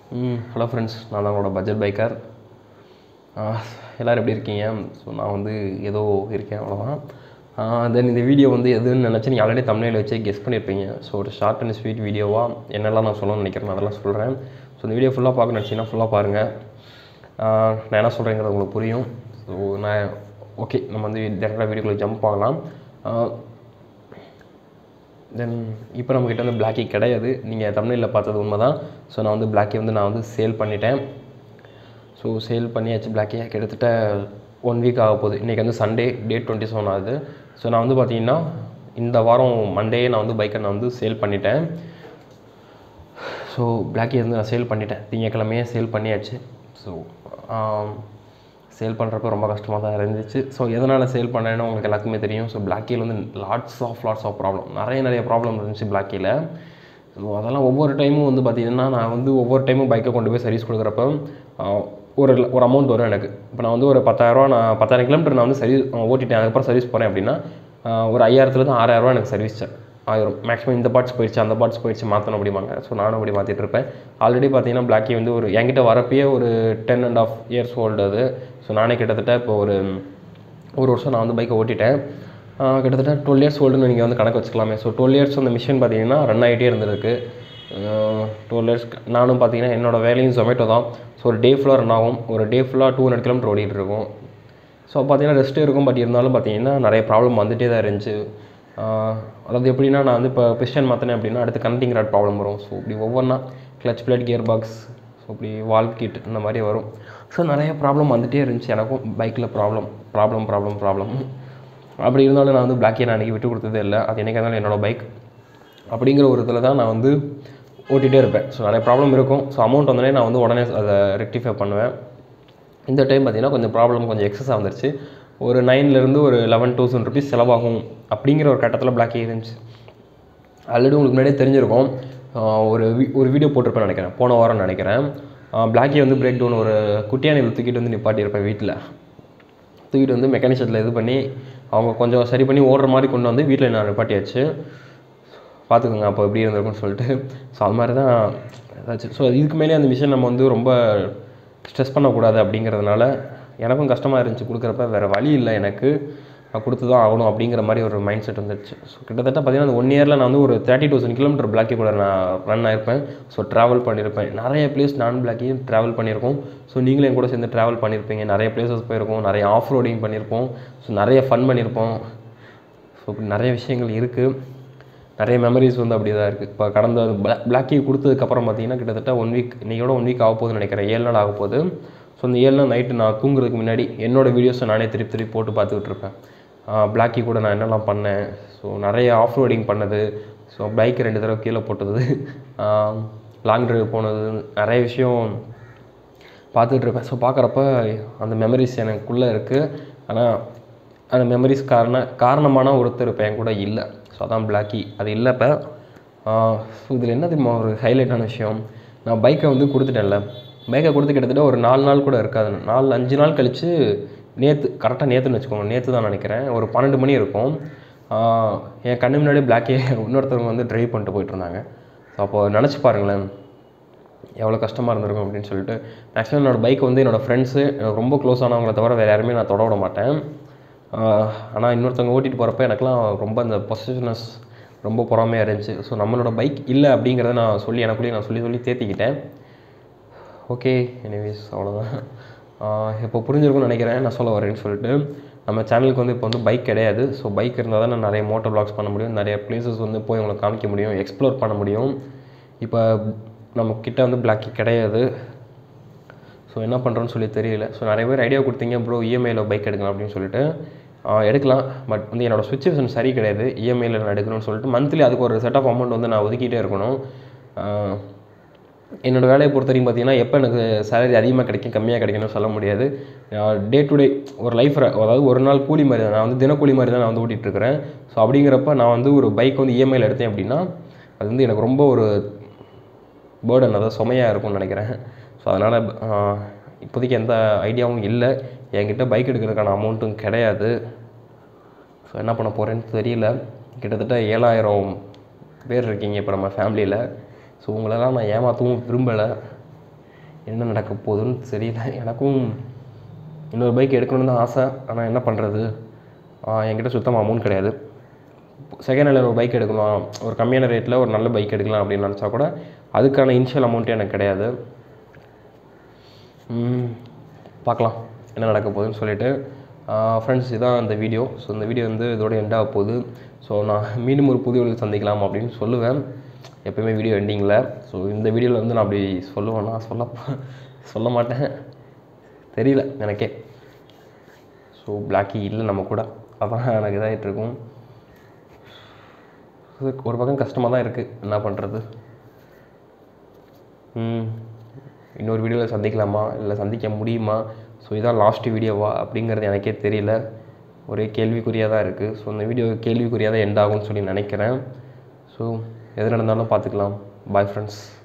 hello friends நான் தான் உங்களோட பட்ஜெட் பைக்கர் எல்லோரும் எப்படி இருக்கீங்க ஸோ நான் வந்து ஏதோ இருக்கேன் அவ்வளோதான் தென் இந்த வீடியோ வந்து எதுன்னு நினச்சி நீங்கள் ஆல்ரெடி தமிழில் வச்சு கெஸ் பண்ணியிருப்பீங்க ஸோ ஒரு ஷார்ட் அண்ட் ஸ்வீட் வீடியோவாக என்னெல்லாம் நான் சொல்லணும்னு நினைக்கிறேன் அதெல்லாம் சொல்கிறேன் ஸோ இந்த வீடியோ ஃபுல்லாக பார்க்க நினச்சிங்கன்னா ஃபுல்லாக பாருங்கள் நான் என்ன சொல்கிறேங்கிறது உங்களுக்கு புரியும் ஸோ நான் ஓகே நம்ம வந்து டேரெக்டாக வீடியோக்குள்ளே ஜம்ப் ஆகலாம் தென் இப்போ நம்மக்கிட்ட வந்து பிளாக்கி கிடையாது நீங்கள் தமிழில் பார்த்தது உண்மை தான் ஸோ நான் வந்து பிளாக்கி வந்து நான் வந்து சேல் பண்ணிட்டேன் ஸோ சேல் பண்ணியாச்சு பிளாக்கி கிட்டத்தட்ட ஒன் வீக் ஆக போகுது இன்றைக்கி வந்து சண்டே டேட் டுவெண்ட்டி செவன் ஆகுது ஸோ நான் வந்து பார்த்தீங்கன்னா இந்த வாரம் மண்டே நான் வந்து பைக்கை நான் வந்து சேல் பண்ணிட்டேன் ஸோ பிளாக்கி வந்து நான் சேல் பண்ணிட்டேன் திங்கக்கிழமையே சேல் பண்ணியாச்சு ஸோ சேல் பண்ணுறப்ப ரொம்ப கஷ்டமாக தான் இருந்துச்சு ஸோ எதனால் சேல் பண்ணேன்னு உங்களுக்கு எல்லாத்துக்குமே தெரியும் ஸோ பிளாக்கியில் வந்து lots of lots of problem நிறைய நிறைய ப்ராப்ளம் இருந்துச்சு பிளாக்கியில் ஸோ அதெல்லாம் ஒவ்வொரு டைமும் வந்து பார்த்திங்கன்னா நான் வந்து ஒவ்வொரு டைமும் பைக்கை கொண்டு போய் சர்வீஸ் கொடுக்குறப்ப ஒரு ஒரு அமௌண்ட் வரும் எனக்கு இப்போ நான் வந்து ஒரு பத்தாயிரரூவா நான் பத்தாயிரம் கிலோமீட்டர் நான் வந்து சர்வீஸ் ஓட்டிட்டேன் அதுக்கப்புறம் சர்வீஸ் போகிறேன் அப்படின்னா ஒரு ஐயாயிரத்துலேருந்து ஆறாயிரரூவா எனக்கு சர்வீஸ் ஆயிரும் மேக்ஸிமம் இந்த பார்ட்ஸ் போயிடுச்சு அந்த பார்ட்ஸ் போயிடுச்சு மாற்றணும் அப்படிம்பாங்க ஸோ நானும் அப்படி மாற்றிட்டு இருப்பேன் ஆல்ரெடி பார்த்தீங்கன்னா பிளாக்கி வந்து ஒரு என்கிட்ட வரப்பயே ஒரு ten and half years old அது ஸோ நானே கிட்டத்தட்ட இப்போ ஒரு ஒரு வருஷம் நான் வந்து பைக்கை ஓட்டிட்டேன் கிட்டத்தட்ட டுவெல் இயர்ஸ் ஓல்டுன்னு நீங்கள் வந்து கணக்கு வச்சுக்கலாமே ஸோ டுவெல் இயர்ஸ் அந்த மிஷின் பார்த்தீங்கன்னா ரன் ஆகிட்டே இருந்திருக்கு டுவெல் இயர்ஸ் நானும் பார்த்தீங்கன்னா என்னோடய வேலையும் ஜொமேட்டோ தான் ஸோ ஒரு டே ஃபுல்லாக ரன் ஆகும் ஒரு டே ஃபுல்லாக டூ ஹண்ட்ரட் கிலோமீட்டர் ஓடிட்டு இருக்கும் ஸோ பார்த்தீங்கன்னா ரெஸ்ட்டு இருக்கும் பட் இருந்தாலும் பார்த்தீங்கன்னா நிறைய ப்ராப்ளம் வந்துகிட்டே தான் இருந்துச்சு அதாவது எப்படின்னா நான் வந்து இப்போ பிஸ்டன் மாற்றினேன் அப்படின்னா அடுத்து கனெக்டிங் ராட் ப்ராப்ளம் வரும் ஸோ இப்படி ஒவ்வொன்றா clutch plate gear box so இப்படி வால் கிட் இந்த மாதிரி வரும் ஸோ நிறைய ப்ராப்ளம் வந்துகிட்டே இருந்துச்சு எனக்கும் பைக்கில் ப்ராப்ளம் ப்ராப்ளம் ப்ராப்ளம் ப்ராப்ளம் அப்படி இருந்தாலும் நான் வந்து பிளாக்கே நான் அன்றைக்கி விட்டு கொடுத்ததே இல்லை அது என்னைக்கு இருந்தாலும் என்னோடய பைக் அப்படிங்கிற ஒரு இதில் தான் நான் வந்து ஓட்டிகிட்டே இருப்பேன் ஸோ நிறைய ப்ராப்ளம் இருக்கும் ஸோ அமௌண்ட் வந்தோடனே நான் வந்து உடனே அதை ரெக்டிஃபை பண்ணுவேன் இந்த டைம் பார்த்திங்கன்னா கொஞ்சம் ப்ராப்ளம் கொஞ்சம் எக்ஸஸாக வந்துருச்சு ஒரு நைன்லேருந்து ஒரு லெவன் தௌசண்ட் ருபீஸ் செலவாகும் அப்படிங்கிற ஒரு கட்டத்தில் பிளாக் இருந்துச்சு ஆல்ரெடி உங்களுக்கு முன்னாடியே தெரிஞ்சிருக்கும் ஒரு வி ஒரு வீடியோ போட்டிருப்பேன் நினைக்கிறேன் போன வாரம் நினைக்கிறேன் பிளாக்கி வந்து பிரேக் டவுன் ஒரு குட்டியானை தூக்கிட்டு வந்து நிப்பாட்டியிருப்பேன் வீட்டில் தூக்கிட்டு வந்து மெக்கானிசத்தில் இது பண்ணி அவங்க கொஞ்சம் சரி பண்ணி ஓடுற மாதிரி கொண்டு வந்து வீட்டில் நான் நிப்பாட்டியாச்சு பார்த்துக்கோங்க அப்போ எப்படி இருந்திருக்கும்னு சொல்லிட்டு ஸோ அது மாதிரி தான் ஏதாச்சும் ஸோ இதுக்கு மேலே அந்த மிஷின் நம்ம வந்து ரொம்ப ஸ்ட்ரெஸ் பண்ணக்கூடாது அப்படிங்கிறதுனால எனக்கும் கஷ்டமாக இருந்துச்சு கொடுக்குறப்ப வேறு வழி இல்லை எனக்கு நான் கொடுத்து தான் ஆகணும் அப்படிங்கிற மாதிரி ஒரு மைண்ட் செட் வந்துடுச்சு ஸோ கிட்டத்தட்ட பார்த்தீங்கன்னா அந்த ஒன் இயரில் நான் வந்து ஒரு தேர்ட்டி தௌசண்ட் கிலோமீட்டர் பிளாக்கி கூட நான் ரன் ஆயிருப்பேன் ஸோ ட்ராவல் பண்ணியிருப்பேன் நிறைய பிளேஸ் நான் பிளாக்கியும் ட்ராவல் பண்ணியிருக்கோம் ஸோ நீங்களும் என் கூட சேர்ந்து ட்ராவல் பண்ணியிருப்பீங்க நிறைய பிளேசஸ் போயிருக்கோம் நிறைய ஆஃப் ரோடிங் பண்ணியிருப்போம் ஸோ நிறைய ஃபன் பண்ணியிருப்போம் ஸோ இப்படி நிறைய விஷயங்கள் இருக்குது நிறைய மெமரிஸ் வந்து அப்படி தான் இருக்குது இப்போ கடந்த பிளா பிளாக்கி கொடுத்ததுக்கப்புறம் பார்த்தீங்கன்னா கிட்டத்தட்ட ஒன் வீக் இன்றைக்கோட ஒன் வீக் ஆக போகுதுன்னு நினைக்கிறேன் ஏழு நாள் ஆக போகுது ஸோ இந்த ஏழு நாள் நைட்டு நான் தூங்குறதுக்கு முன்னாடி என்னோடய வீடியோஸை நானே திருப்பி திருப்பி போட்டு பார்த்துக்கிட்டு இருப்பேன் பிளாக்கி கூட நான் என்னெல்லாம் பண்ணேன் ஸோ நிறைய ஆஃப் ரோடிங் பண்ணது ஸோ பைக் ரெண்டு தடவை கீழே போட்டது லாங் ட்ரைவ் போனது நிறைய விஷயம் பார்த்துட்டு இருப்பேன் ஸோ பார்க்குறப்ப அந்த மெமரிஸ் எனக்குள்ளே இருக்குது ஆனால் அந்த மெமரிஸ் காரண காரணமான ஒருத்தர் இப்போ என் கூட இல்லை ஸோ அதான் பிளாக்கி அது இல்லை இப்போ ஸோ இதில் என்ன தெரியுமா ஒரு ஹைலைட்டான விஷயம் நான் பைக்கை வந்து கொடுத்துட்டேன்ல பைக்கை கொடுத்து கிட்டத்தட்ட ஒரு நாலு நாள் கூட இருக்காது நாலு அஞ்சு நாள் கழித்து நேற்று கரெக்டாக நேற்றுன்னு வச்சுக்கோங்க நேற்று தான் நினைக்கிறேன் ஒரு பன்னெண்டு மணி இருக்கும் என் கண்ணு முன்னாடி பிளாக்கே இன்னொருத்தவங்க வந்து ட்ரைவ் பண்ணிட்டு போயிட்டுருந்தாங்க ஸோ அப்போது நினச்சி பாருங்களேன் எவ்வளோ கஷ்டமாக இருந்திருக்கும் அப்படின்னு சொல்லிட்டு மேக்ஸிமம் என்னோடய பைக் வந்து என்னோடய ஃப்ரெண்ட்ஸு எனக்கு ரொம்ப க்ளோஸ் ஆனவங்கள தவிர வேறு யாருமே நான் தொட விட மாட்டேன் ஆனால் இன்னொருத்தவங்க ஓட்டிகிட்டு போகிறப்ப எனக்குலாம் ரொம்ப அந்த பொசிஷனஸ் ரொம்ப பொறாமையாக இருந்துச்சு ஸோ நம்மளோட பைக் இல்லை அப்படிங்கிறத நான் சொல்லி எனக்குள்ளேயே நான் சொல்லி சொல்லி தேத்திக்கிட்டேன் ஓகே எனிவேஸ் அவ்வளோதான் இப்போ புரிஞ்சிருக்கும்னு நினைக்கிறேன் நான் சொல்ல வரேன்னு சொல்லிட்டு நம்ம சேனலுக்கு வந்து இப்போ வந்து பைக் கிடையாது ஸோ பைக் இருந்தால் தான் நான் நிறைய மோட்டோ பிளாக்ஸ் பண்ண முடியும் நிறைய பிளேசஸ் வந்து போய் உங்களுக்கு காமிக்க முடியும் எக்ஸ்ப்ளோர் பண்ண முடியும் இப்போ நம்ம கிட்ட வந்து பிளாக்கி கிடையாது ஸோ என்ன பண்ணுறோன்னு சொல்லி தெரியல ஸோ நிறைய பேர் ஐடியா கொடுத்தீங்க ப்ரோ இஎம்ஐயில் பைக் எடுக்கலாம் அப்படின்னு சொல்லிட்டு எடுக்கலாம் பட் வந்து என்னோடய சுச்சுவேஷன் சரி கிடையாது இஎம்ஐயில் நான் எடுக்கணும்னு சொல்லிட்டு மந்த்லி அதுக்கு ஒரு செட் ஆஃப் அமௌண்ட் வந்து நான் ஒதுக்கிட்டே இருக்கணும் என்னோடய வேலையை பொறுத்த வரைக்கும் பார்த்தீங்கன்னா எப்போ எனக்கு சேலரி அதிகமாக கிடைக்கும் கம்மியாக கிடைக்கும்னு சொல்ல முடியாது டே டு டே ஒரு லைஃப் அதாவது ஒரு நாள் கூலி மாதிரி தான் நான் வந்து தினக்கூலி மாதிரி தான் நான் வந்து ஓட்டிகிட்ருக்கிறேன் ஸோ அப்படிங்கிறப்ப நான் வந்து ஒரு பைக் வந்து இஎம்ஐயில் எடுத்தேன் அப்படின்னா அது வந்து எனக்கு ரொம்ப ஒரு பேர்டன் அதாவது சுமையாக இருக்கும்னு நினைக்கிறேன் ஸோ அதனால் இப்போதைக்கு எந்த ஐடியாவும் இல்லை என்கிட்ட பைக் எடுக்கிறதுக்கான அமௌண்ட்டும் கிடையாது ஸோ என்ன பண்ண போகிறேன்னு தெரியல கிட்டத்தட்ட ஏழாயிரம் பேர் இருக்கீங்க இப்போ நம்ம ஃபேமிலியில் ஸோ உங்களெல்லாம் நான் ஏமாற்றவும் விரும்பலை என்ன நடக்க போகுதுன்னு தெரியல எனக்கும் இன்னொரு பைக் எடுக்கணும்னு தான் ஆசை ஆனால் என்ன பண்ணுறது என்கிட்ட சுத்தமாக அமௌண்ட் கிடையாது செகண்ட் ஹேண்டில் ஒரு பைக் எடுக்கலாம் ஒரு கம்மியான ரேட்டில் ஒரு நல்ல பைக் எடுக்கலாம் அப்படின்னு நினச்சா கூட அதுக்கான இனிஷியல் அமௌண்ட்டே எனக்கு கிடையாது ம், பார்க்கலாம் என்ன நடக்க போகுதுன்னு சொல்லிட்டு ஃப்ரெண்ட்ஸ் இதான் இந்த வீடியோ ஸோ இந்த வீடியோ வந்து இதோட எண்ட் ஆக போகுது ஸோ நான் மீண்டும் ஒரு புதிய வீடியோ சந்திக்கலாம் அப்படின்னு சொல்லுவேன் எப்பயுமே வீடியோ எண்டிங்கில் ஸோ இந்த வீடியோவில் வந்து நான் அப்படி சொல்லுவேன்னா சொல்ல சொல்ல மாட்டேன் தெரியல எனக்கே ஸோ பிளாக்கி இல்லை நம்ம கூட அதான் எனக்கு இதாகிட்டு இருக்கும் இது ஒரு பக்கம் கஷ்டமாக தான் இருக்குது என்ன பண்ணுறது ம், இன்னொரு வீடியோவில் சந்திக்கலாமா இல்லை சந்திக்க முடியுமா ஸோ இதான் லாஸ்ட் வீடியோவா அப்படிங்கிறது எனக்கே தெரியல ஒரே கேள்விக்குறியாக தான் இருக்குது ஸோ இந்த வீடியோ கேள்விக்குறியாக தான் எண்ட் ஆகும்னு சொல்லி நினைக்கிறேன் ஸோ எது நடந்தாலும் பார்த்துக்கலாம் பாய் ஃப்ரெண்ட்ஸ்